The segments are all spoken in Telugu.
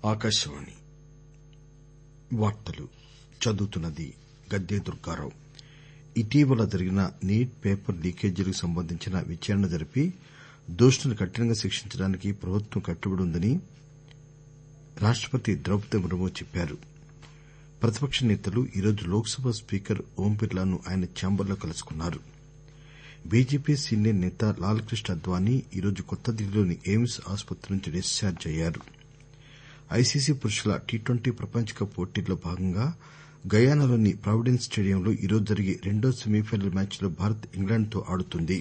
ఆకాశవాణి వార్తలు చదువుతున్నది గద్దె దుర్గారావు ఇటీవల జరిగిన నీట్ పేపర్ లీకేజీలకు సంబంధించిన విచారణ జరిపి దోషులను కఠినంగా శిక్షించడానికి ప్రభుత్వం కట్టుబడి ఉందని రాష్టపతి ద్రౌపది ముర్ము చెప్పారు ప్రతిపక్ష నేతలు ఈరోజు లోక్ సభ స్పీకర్ ఓం బిర్లాను ఆయన ఛాంబర్లో కలుసుకున్నారు బీజేపీ సీనియర్ నేత లాల్ కృష్ణ అద్వానీ ఈరోజు కొత్తదిల్లీలోని ఎయిమ్స్ ఆసుపత్రి నుంచి డిశ్చార్జ్ అయ్యారు ఐసీసీ పురుషుల టీ ట్వంటీ ప్రపంచ కప్ పోటీల్లో భాగంగా గయానాలోని ప్రావిడెన్స్ స్టేడియంలో ఈరోజు జరిగే రెండో సెమీఫైనల్ మ్యాచ్లో భారత్ ఇంగ్లాండ్ తో ఆడుతుంది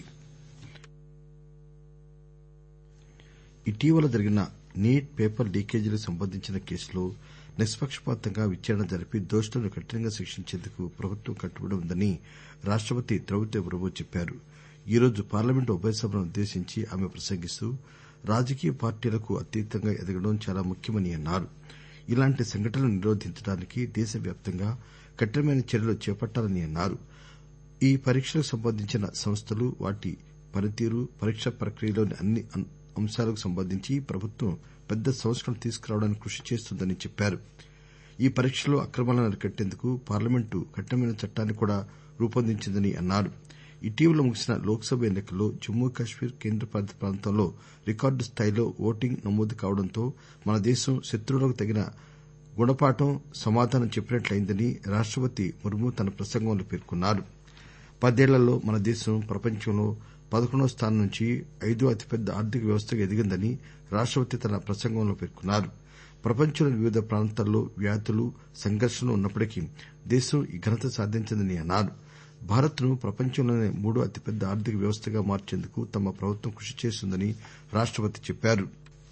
ఇటీవల జరిగిన నీట్ పేపర్ లీకేజీలకు సంబంధించిన కేసులో నిష్పక్షపాతంగా విచారణ జరిపి దోషులను కఠినంగా శిక్షించేందుకు ప్రభుత్వం కట్టుబడి ఉందని రాష్టపతి ద్రౌపది ముర్ము చెప్పారు ఈరోజు పార్లమెంటు ఉభయ సభలను ఉద్దేశించి ఆమె ప్రసంగిస్తూ రాజకీయ పార్టీలకు అతీతంగా ఎదగడం చాలా ముఖ్యమని అన్నారు ఇలాంటి సంఘటనలను నిరోధించడానికి దేశవ్యాప్తంగా కఠినమైన చర్యలు చేపట్టాలని అన్నారు ఈ పరీక్షలకు సంబంధించిన సంస్థలు వాటి పనితీరు పరీక్ష ప్రక్రియలోని అన్ని అంశాలకు సంబంధించి ప్రభుత్వం పెద్ద సంస్కరణలు తీసుకురావడానికి కృషి చేస్తుందని చెప్పారు ఈ పరీక్షల్లో అక్రమాలను అరికట్టేందుకు పార్లమెంటు కఠినమైన చట్టాన్ని కూడా రూపొందించిందని అన్నారు ఇటీవల ముగిసిన లోక్ సభ ఎన్ని కల్లో జమ్మూ కశ్మీర్ కేంద్రపాలిత ప్రాంతంలో రికార్డు స్థాయిలో ఓటింగ్ నమోదు కావడంతో మన దేశం శత్రువులకు తగిన గుణపాఠం సమాధానం చెప్పినట్లయిందని రాష్టపతి ముర్ము తన ప్రసంగంలో పేర్కొన్నారు పదేళ్లలో మన దేశం ప్రపంచంలో పదకొండవ స్థానం నుంచి ఐదో అతిపెద్ద ఆర్థిక వ్యవస్థగా ఎదిగిందని రాష్టపతి తన ప్రసంగంలో పేర్కొన్నారు ప్రపంచంలోని వివిధ ప్రాంతాల్లో వ్యాధులు సంఘర్షణలు ఉన్నప్పటికీ దేశం ఈ ఘనత సాధించిందని అన్నారు భారత్ ను ప్రపంచంలోనే మూడో అతిపెద్ద ఆర్థిక వ్యవస్థగా మార్చేందుకు తమ ప్రభుత్వం కృషి చేస్తుందని రాష్టపతి చెప్పారు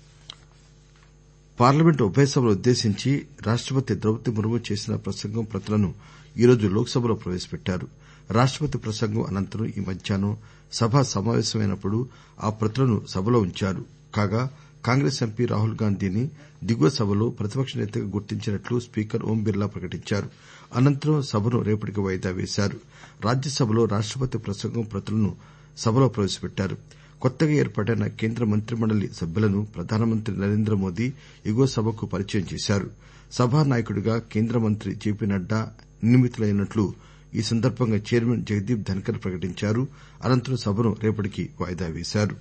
పార్లమెంటు ఉభయ సభలను ఉద్దేశించి రాష్టపతి ద్రౌపది ముర్ము చేసిన ప్రసంగం ప్రతులను ఈరోజు లోక్ సభలో ప్రవేశపెట్టారు రాష్టపతి ప్రసంగం అనంతరం ఈ మధ్యాహ్నం సభ సమావేశమైనప్పుడు ఆ ప్రతులను సభలో ఉంచారు కాగా కాంగ్రెస్ ఎంపీ రాహుల్ గాంధీని దిగువ సభలో ప్రతిపక్ష నేతగా గుర్తించినట్లు స్పీకర్ ఓం బిర్లా ప్రకటించారు అనంతరం సభను రేపటికి వాయిదా వేశారు రాజ్యసభలో రాష్టపతి ప్రసంగం ప్రతులను సభలో ప్రవేశపెట్టారు కొత్తగా ఏర్పాటైన కేంద్ర మంత్రిమండలి సభ్యులను ప్రధానమంత్రి నరేంద్ర మోదీ ఎగువ సభకు పరిచయం చేశారు సభానాయకుడిగా కేంద్ర మంత్రి జేపీ నడ్డా నియమితులైనట్లు ఈ సందర్బంగా చైర్మన్ జగదీప్ ధన్కర్ ప్రకటించారు అనంతరం సభను రేపటికి వాయిదా వేశారు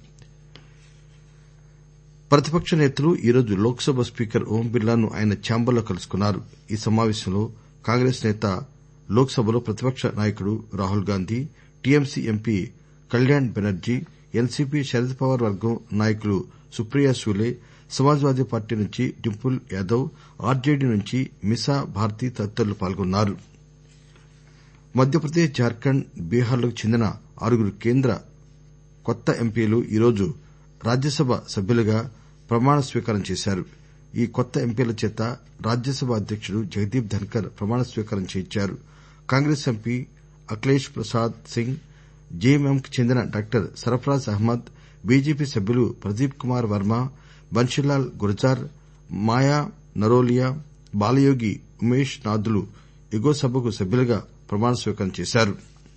ప్రతిపక్ష నేతలు ఈరోజు లోక్ సభ స్పీకర్ ఓం బిర్లాను ఆయన ఛాంబర్లో కలుసుకున్నారు ఈ సమావేశంలో కాంగ్రెస్ నేత లోక్ సభలో ప్రతిపక్ష నాయకుడు Rahul Gandhi TMC MP Kalyan Banerjee NCP Sharad Pawar వర్గం నాయకులు సుప్రియా సూలే సమాజ్ వాదీ పార్టీ నుంచి డింపుల్ యాదవ్ ఆర్జేడీ నుంచి మిసా భారతి తదితరులు పాల్గొన్నారు మధ్యప్రదేశ్ జార్ఖండ్ బీహార్లకు చెందిన ఆరుగురు కేంద్ర కొత్త ఎంపీలు ఈరోజు రాజ్యసభ సభ్యులుగా ప్రమాణ స్వీకారం చేశారు ఈ కొత్త ఎంపీల చేత రాజ్యసభ అధ్యకుడు జగదీప్ ధన్కర్ ప్రమాణ స్వీకారం చేయించారు కాంగ్రెస్ ఎంపీ అఖిలేష్ ప్రసాద్ సింగ్ జేఎంఎంకు చెందిన డాక్టర్ సర్ఫరాజ్ అహ్మద్ బీజేపీ సభ్యులు ప్రదీప్ కుమార్ వర్మ బన్షీలాల్ గుర్జార్ మాయా నరోలియా బాలయోగి ఉమేష్ నాథ్లు ఎగువ సభకు సభ్యులుగా ప్రమాణ స్వీకారం చేశారు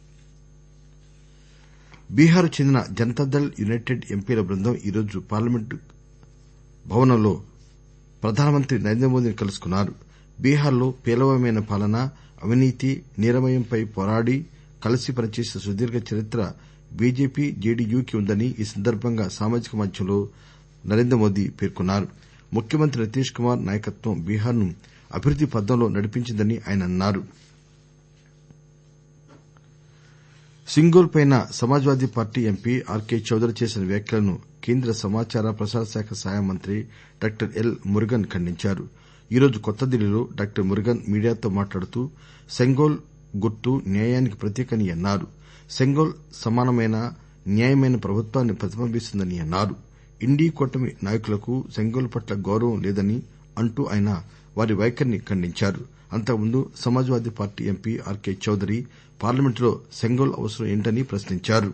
బీహార్ కు చెందిన జనతాదళ్ యునైటెడ్ ఎంపీల బృందం ఈరోజు పార్లమెంటు భవనంలో ప్రధానమంత్రి నరేంద్ర మోదీని కలుసుకున్నారు బీహార్ లో పేలవమైన పాలన అవినీతి నీరమయంపై పోరాడి కలిసి పనిచేసిన సుదీర్ఘ చరిత్ర బీజేపీ జేడీయూకి ఉందని ఈ సందర్బంగా సామాజిక మాధ్యమంలో నరేంద్ర మోదీ పేర్కొన్నారు ముఖ్యమంత్రి నితీష్ కుమార్ నాయకత్వం బీహార్ ను అభివృద్ది పథంలో నడిపించిందని ఆయన అన్నారు సింగోల్ పై Samajwadi party MP RK Chaudhary చేసిన వ్యాఖ్యలను కేంద్ర సమాచార ప్రసార శాఖ సహాయ మంత్రి డాక్టర్ ఎల్ మురుగన్ ఖండించారు ఈరోజు కొత్తదిల్లీలో డాక్టర్ మురుగన్ మీడియాతో మాట్లాడుతూ సెంగోల్ గుర్తు న్యాయానికి ప్రతీక అని అన్నారు సెంగోల్ సమానమైన న్యాయమైన ప్రభుత్వాన్ని ప్రతిబింబిస్తుందని అన్నారు ఇండీ కూటమి నాయకులకు సెంగోల్ పట్ల గౌరవం లేదని అంటూ ఆయన వారి వైఖరిని ఖండించారు అంతకుముందు Samajwadi party MP RK Chaudhary పార్లమెంటులో సెంగోల్ అవసరం ఏంటని ప్రశ్నించారు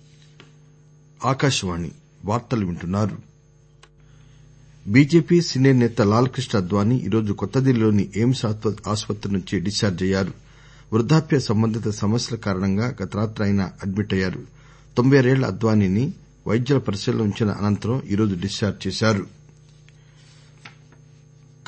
బీజేపీ సీనియర్ నేత లాల్ కృష్ణ అద్వానీ ఈరోజు కొత్తదిల్లీలోని ఎయిమ్స్ ఆసుపత్రి నుంచి డిశ్చార్జ్ అయ్యారు వృద్దాప్య సంబంధిత సమస్యల కారణంగా గత రాత్రి ఆయన అడ్మిట్ అయ్యారు తొంభై ఆరేళ్ల అద్వానీని వైద్యుల పరిశీలనలో ఉంచిన అనంతరం ఈరోజు డిశ్చార్జ్ చేశారు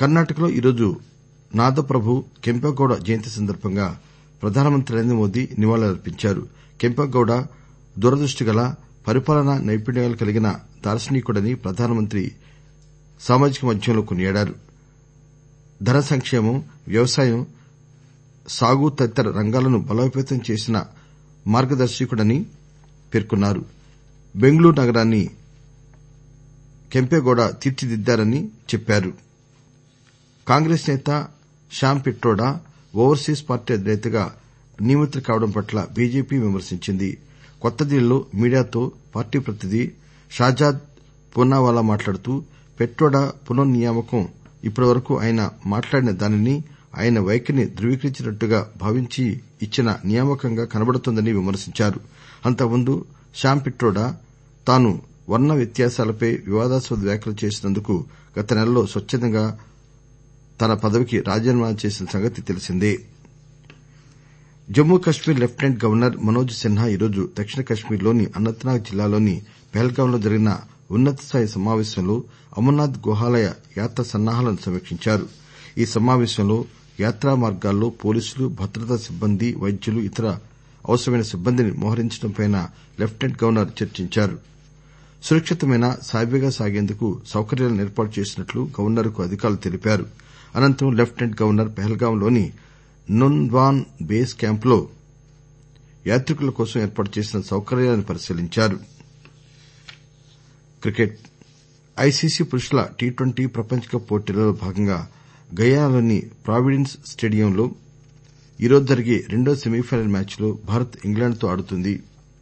కర్నాటకలో ఈరోజు నాదప్రభు కెంపెగౌడ జయంతి సందర్బంగా ప్రధానమంత్రి నరేంద్ర మోదీ నివాళులర్పించారు కెంపెగౌడ దూరదృష్టిగల పరిపాలనా నైపుణ్యాలు కలిగిన దార్శనికుడని ప్రధానమంత్రి సామాజిక మాధ్యమంలో కొనియాడారు ధన సంక్షేమం వ్యవసాయం సాగు తదితర రంగాలను బలోపేతం చేసిన మార్గదర్శకుడని పేర్కొన్నారు బెంగళూరు నగరాన్ని కెంపెగౌడ తీర్చిదిద్దారని చెప్పారు కాంగ్రెస్ నేత శ్యామ్ పిట్రోడా ఓవర్సీస్ పార్టీ అధినేతగా నియమితులు కావడం పట్ల బీజేపీ విమర్శించింది కొత్తదిల్లీలో మీడియాతో పార్టీ ప్రతినిధి షాజాద్ పూనావాలా మాట్లాడుతూ పిట్రోడా పునర్నియామకం ఇప్పటివరకు ఆయన మాట్లాడిన దానిని ఆయన వైఖరిని ధృవీకరించినట్టుగా భావించి ఇచ్చిన నియామకంగా కనబడుతోందని విమర్శించారు అంతకుముందు శ్యామ్ పిట్రోడా తాను వర్ణ వ్యత్యాసాలపై వివాదాస్పద వ్యాఖ్యలు చేసినందుకు గత నెలలో స్వచ్చందంగా తన పదవికి రాజీనామా చేసిన సంగతి తెలిసిందే జమ్మూ కశ్మీర్ లెప్టినెంట్ గవర్నర్ మనోజ్ సిన్హా ఈరోజు దక్షిణ కశ్మీర్లోని అనంతనాగ్ జిల్లాలోని పహల్గాంలో జరిగిన ఉన్నత స్థాయి సమావేశంలో అమర్నాథ్ గుహాలయ యాత్ర సన్నాహాలను సమీక్షించారు ఈ సమావేశంలో యాత్రా మార్గాల్లో పోలీసులు భద్రతా సిబ్బంది వైద్యులు ఇతర అవసరమైన సిబ్బందిని మోహరించడంపై లెప్టినెంట్ గవర్నర్ చర్చించారు సురక్షితమైన సాఫీగా సాగేందుకు సౌకర్యాలను ఏర్పాటు చేసినట్లు గవర్నర్ కు అధికారులు తెలిపారు అనంతరం లెప్టినెంట్ గవర్నర్ పహల్గాంలోని నున్వాన్ బేస్ క్యాంపులో యాత్రికుల కోసం ఏర్పాటు చేసిన సౌకర్యాలను పరిశీలించారు ఐసీసీ పురుషుల టీ ట్వంటీ ప్రపంచ కప్ పోటీలలో భాగంగా గయానాలోని ప్రావిడెన్స్ స్టేడియంలో ఈరోజు జరిగే రెండో సెమీఫైనల్ మ్యాచ్లో భారత్ ఇంగ్లాండ్ తో ఆడుతుంది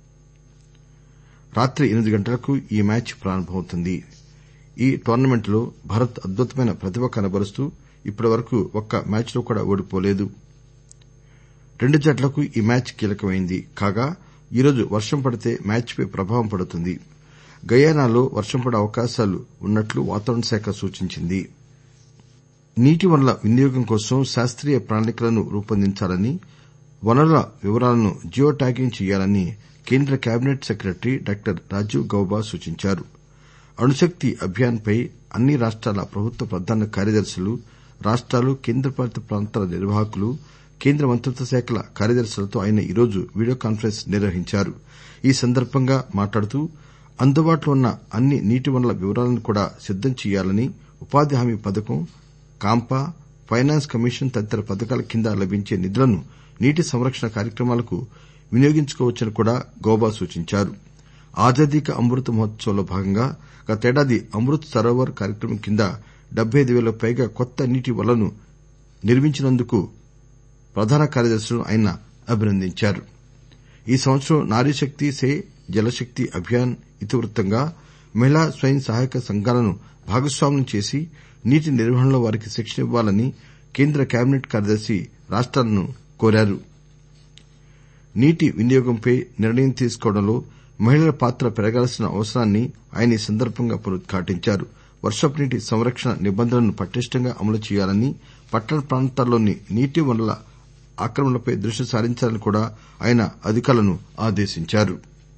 రాత్రి ఎనిమిది గంటలకు ఈ మ్యాచ్ ప్రారంభమవుతుంది ఈ టోర్నమెంట్లో భారత్ అద్భుతమైన ప్రతిభ కనబరుస్తూ ఇప్పటివరకు ఒక్క మ్యాచ్లో కూడా ఓడిపోలేదు రెండు జట్లకు ఈ మ్యాచ్ కీలకమైంది కాగా ఈరోజు వర్షం పడితే మ్యాచ్పై ప్రభావం పడుతుంది గయానాలో వర్షం పడే అవకాశాలు ఉన్నట్లు వాతావరణ శాఖ సూచించింది నీటి వనరుల వినియోగం కోసం శాస్తీయ ప్రణాళికలను రూపొందించాలని వనరుల వివరాలను జియో ట్యాగింగ్ చేయాలని కేంద్ర cabinet secretary doctor Rajiv Gauba సూచించారు అణుశక్తి అభియాన్ పై అన్ని రాష్టాల ప్రభుత్వ ప్రధాన కార్యదర్శులు రాష్టాలు కేంద్రపాలిత ప్రాంతాల నిర్వాహకులు కేంద్ర మంత్రిత్వ శాఖల కార్యదర్శులతో ఆయన ఈరోజు వీడియో కాన్పరెన్స్ నిర్వహించారు ఈ సందర్బంగా మాట్లాడుతూ అందుబాటులో ఉన్న అన్ని నీటి వనరుల వివరాలను కూడా సిద్దం చేయాలని ఉపాధి హామీ పథకం కాంపా ఫైనాన్స్ కమిషన్ తదితర పథకాల కింద లభించే నిధులను నీటి సంరక్షణ కార్యక్రమాలకు వినియోగించుకోవచ్చని కూడా గౌబా సూచించారు ఆజాదీ కా అమృత్ మహోత్సవ్ లో భాగంగా గతేడాది అమృత్ సరోవర్ కార్యక్రమం కింద డెబ్బై ఐదు పేలకు పైగా కొత్త నీటి వనరులను నిర్మించినందుకు ప్రధాన కార్యదర్శులను ఆయన అభినందించారు ఈ సంవత్సరం నారీశక్తి సే జలశక్తి అభియాన్ ఇతివృత్తంగా మహిళా స్వయం సహాయక సంఘాలను భాగస్వాములను చేసి నీటి నిర్వహణలో వారికి శిక్షణ ఇవ్వాలని కేంద్ర కేబినెట్ కార్యదర్శి రాష్టాలను కోరారు నీటి వినియోగంపై నిర్ణయం తీసుకోవడంలో మహిళల పాత్ర పెరగాల్సిన అవసరాన్ని ఆయన ఈ సందర్బంగా పునరుద్ఘాటించారు వర్షపు నీటి సంరక్షణ నిబంధనలను పటిష్టంగా అమలు చేయాలని పట్టణ ప్రాంతాల్లోని నీటి వనరుల ఆక్రమణలపై దృష్టి సారించాలని కూడా ఆయన అధికారులను ఆదేశించారు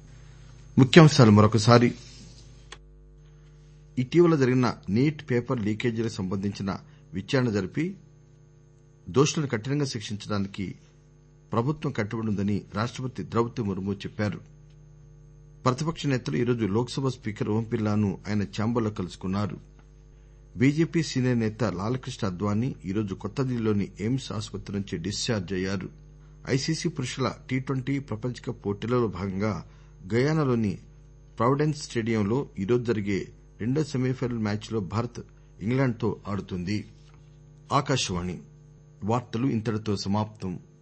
ఇటీవల జరిగిన నీట్ పేపర్ లీకేజీలకు సంబంధించిన విచారణ జరిపి దోషులను కఠినంగా శిక్షించడానికి ప్రభుత్వం కట్టుబడి ఉందని రాష్టపతి ద్రౌపది ముర్ము చెప్పారు ప్రతిపక్ష నేతలు ఈరోజు లోక్ సభ స్పీకర్ ఓం బిర్లాను ఆయన ఛాంబర్లో కలుసుకున్నారు బీజేపీ సీనియర్ నేత లాలకృష్ణ అద్వానీ ఈరోజు కొత్తదిల్లీలోని ఎయిమ్స్ ఆసుపత్రి నుంచి డిశ్చార్జ్ అయ్యారు ఐసీసీ పురుషుల టీ ట్వంటీ ప్రపంచ కప్ పోటీలలో భాగంగా గయానాలోని ప్రావిడెన్స్ స్టేడియంలో ఈరోజు జరిగే రెండో సెమీఫైనల్ మ్యాచ్లో భారత్ ఇంగ్లాండ్ తో ఆడుతుంది